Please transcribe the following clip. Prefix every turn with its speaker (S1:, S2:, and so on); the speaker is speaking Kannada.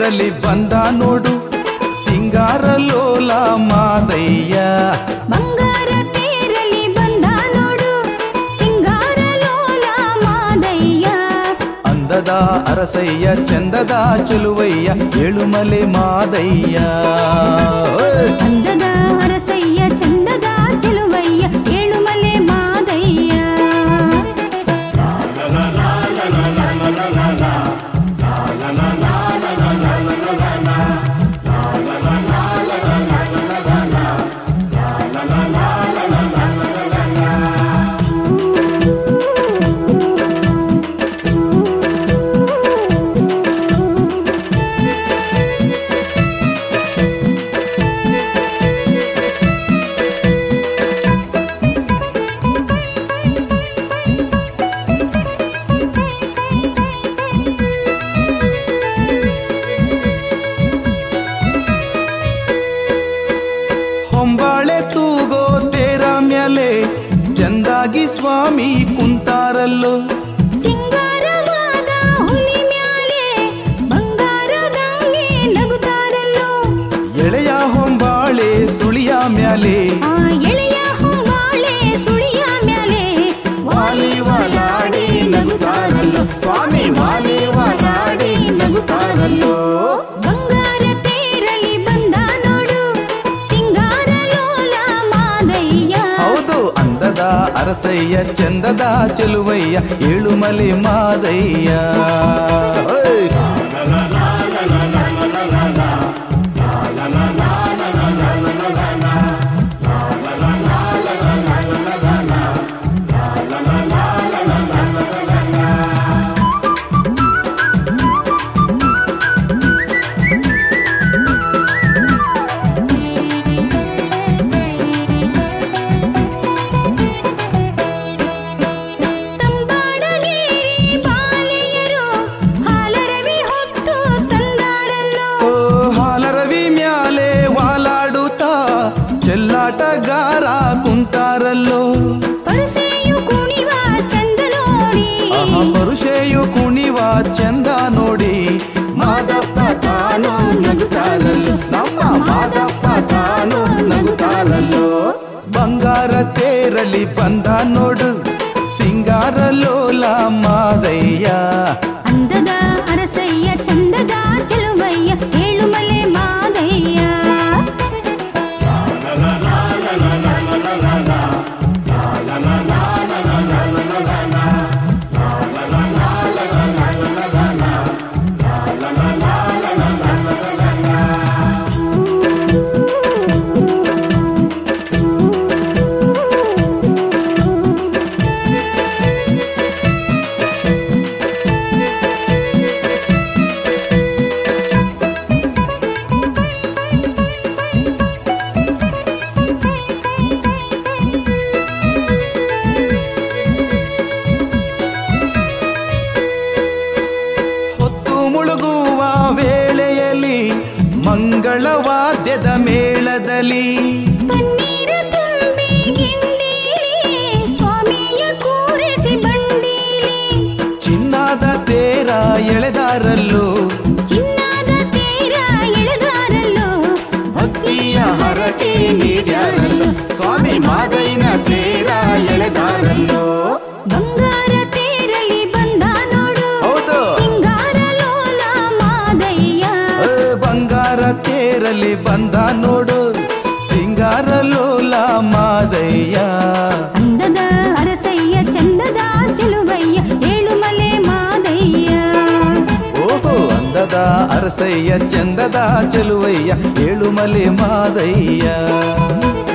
S1: ತೇರಲಿ ಬಂದ ನೋಡು ಸಿಂಗಾರ ಲೋಲ ಮಾದಯ್ಯ
S2: ಬಂಗಾರ ತೇರಲಿ ಬಂದ ನೋಡು ಸಿಂಗಾರ ಲೋಲ ಮಾದಯ್ಯ
S1: ಅಂದದ ಅರಸಯ್ಯ ಚಂದದ ಚಲುವಯ್ಯ ಏಳುಮಲೆ ಮಾದಯ್ಯ ಓಯ್!
S2: ಅಂದದ ಅರಸಯ್ಯ ಚಂದದ ಚೆಲುವಯ್ಯ ಏಳುಮಲೆ ಮಾದಯ್ಯ
S1: ಹೊಂಬಾಳೆ ತೂಗೋ ತೇರ ಮ್ಯಾಲೆ ಚಂದಾಗಿ ಸ್ವಾಮಿ ಕುಂತಾರಲ್ಲೋ
S2: ಸಿಂಗಾರವಾದ ಹುಲಿ ಮ್ಯಾಲೆ ಬಂಗಾರದಂಗೆ ನಗುತ್ತಾರಲ್ಲೋ
S1: ಎಳೆಯ ಹೊಂಬಾಳೆ ಸುಳಿಯ ಮ್ಯಾಲೆ
S2: ಆ ಎಳೆಯ ಹೊಂಬಾಳೆ ಸುಳಿಯ ಮ್ಯಾಲೆ ವಾಲಿ ವಾಲಾಡಿ ನಗುತ್ತಾರಲ್ಲೋ ಸ್ವಾಮಿ ವಾಲಿ ವಾಲಾಡಿ ನಗುತ್ತಾರಲ್ಲೋ ಬಂಗಾರ ತೇರಲಿ ಬಂದ ನೋಡು ಸಿಂಗಾರ ಲೋಲ ಮಾದಯ್ಯ
S1: ಹೌದು ಅಂದದ ಅರಸಯ್ಯ ಚಂದದ ಚೆಲುವಯ್ಯ ಏಳುಮಲೆ ಮಾದಯ್ಯ ಓಯ್!
S2: ತಂಬಾಡಗೇರಿ ಬಾಲೆಯರು ಹಾಲರವಿ ಹೊತ್ತು ತಂದಾರಲ್ಲೋ
S1: ಓ ಹಾಲರವಿ ಮ್ಯಾಲೆ ವಾಲಾಡುತ್ತಾ ಚೆಲ್ಲಾಟಗಾರ ಕುಂತಾರಲ್ಲೋ
S2: ಪರಸೆಯು ಕುಣಿವ ಚಂದ ನೋಡಿ
S1: ಆಹಾ ಪರುಷೆಯು ಕುಣಿವ ಚಂದ ನೋಡಿ ಮಾದಪ್ಪ ತಾನು ನಗುತ್ತಾರಲ್ಲೋ ನಮ್ಮ ಮಾದಪ್ಪ ತಾನು ನಗುತ್ತಾರಲ್ಲೋ ಬಂಗಾರ ತೇರಲಿ ಬಂದ ನೋಡು ಸಿಂಗಾರ ಲೋಲ ಮಾದಯ್ಯ
S2: ಅಂದದ ಅರಸಯ್ಯ ಚಂದದ ಚೆಲುವಯ್ಯ ಏಳುಮಲೆ ಮಾದಯ್ಯ
S1: ಹೊತ್ತು ಮುಳುಗುವ ವೇಳೆಯಲ್ಲಿ ಮಂಗಳವಾದ್ಯದ ಮೇಳದಲ್ಲಿ
S2: ಪನ್ನೀರ ತುಂಬಿ ಗಿಂಡೀಲಿ ಸ್ವಾಮಿಯ ಕೂರಿಸಿ ಬಂಡೀಲಿ
S1: ಚಿನ್ನದ ತೇರ ಎಳೆದಾರಲ್ಲೋ
S2: ಚಿನ್ನದ ತೇರ ಎಳೆದಾರಲ್ಲೋ
S1: ಭಕ್ತಿಯ ಹರಕೆ ನೀಡ್ಯಾರಲ್ಲೋ ಸ್ವಾಮಿ ಮಾದೈನ ತೇರ ಎಳೆದಾರಲ್ಲೋ
S2: ಬಂಗಾರ ತೇರಲಿ ಬಂದ ನೋಡು
S1: ಹೌದು.
S2: ಸಿಂಗಾರ ಲೋಲ ಮಾದಯ್ಯ
S1: ಏ, ಬಂಗಾರ ತೇರಲಿ ಬಂದ ನೋಡು ಸಿಂಗಾರ ಲೋಲ ಮಾದಯ್ಯ
S2: ಅಂದದ ಅರಸಯ್ಯ ಚಂದದ ಚೆಲುವಯ್ಯ ಏಳುಮಲೆ ಮಾದಯ್ಯ
S1: ಓಹೋ ಅಂದದ ಅರಸಯ್ಯ ಚಂದದ ಚೆಲುವಯ್ಯ ಏಳುಮಲೆ ಮಾದಯ್ಯ